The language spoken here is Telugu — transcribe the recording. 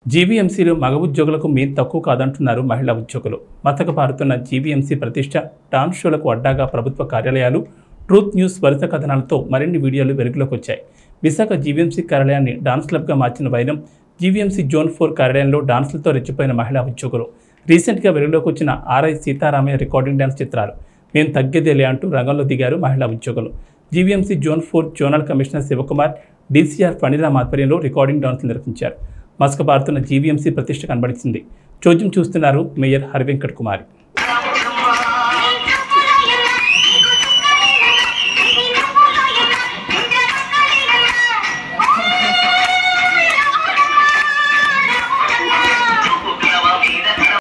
జీవీఎంసీలో మగ ఉద్యోగులకు మీన్ తక్కువ కాదంటున్నారు మహిళా ఉద్యోగులు మతక పారుతున్న జీవీఎంసీ ప్రతిష్ట డాన్స్ షోలకు అడ్డాగా ప్రభుత్వ కార్యాలయాలు ట్రూత్ న్యూస్ వరుస కథనాలతో మరిన్ని వీడియోలు వెలుగులోకి వచ్చాయి విశాఖ జీవీఎంసీ కార్యాలయాన్ని డాన్స్ క్లబ్గా మార్చిన వైరం జీవీఎంసీ జోన్ ఫోర్ కార్యాలయంలో డాన్సులతో రెచ్చిపోయిన మహిళా ఉద్యోగులు రీసెంట్గా వెలుగులోకి వచ్చిన ఆర్ఐ సీతారామయ్య రికార్డింగ్ డాన్స్ చిత్రాలు మేము తగ్గేదేలే అంటూ రంగంలో దిగారు మహిళా ఉద్యోగులు GVMC zone four zonal commissioner Sivakumar DCR Phaniram ఆధ్వర్యంలో రికార్డింగ్ డాన్సులు నిర్వహించారు మసకబారుతున్న జీవీఎంసీ ప్రతిష్ట కనబడిచింది చోద్యం చూస్తున్నారు మేయర్ హరివెంకట్ కుమారి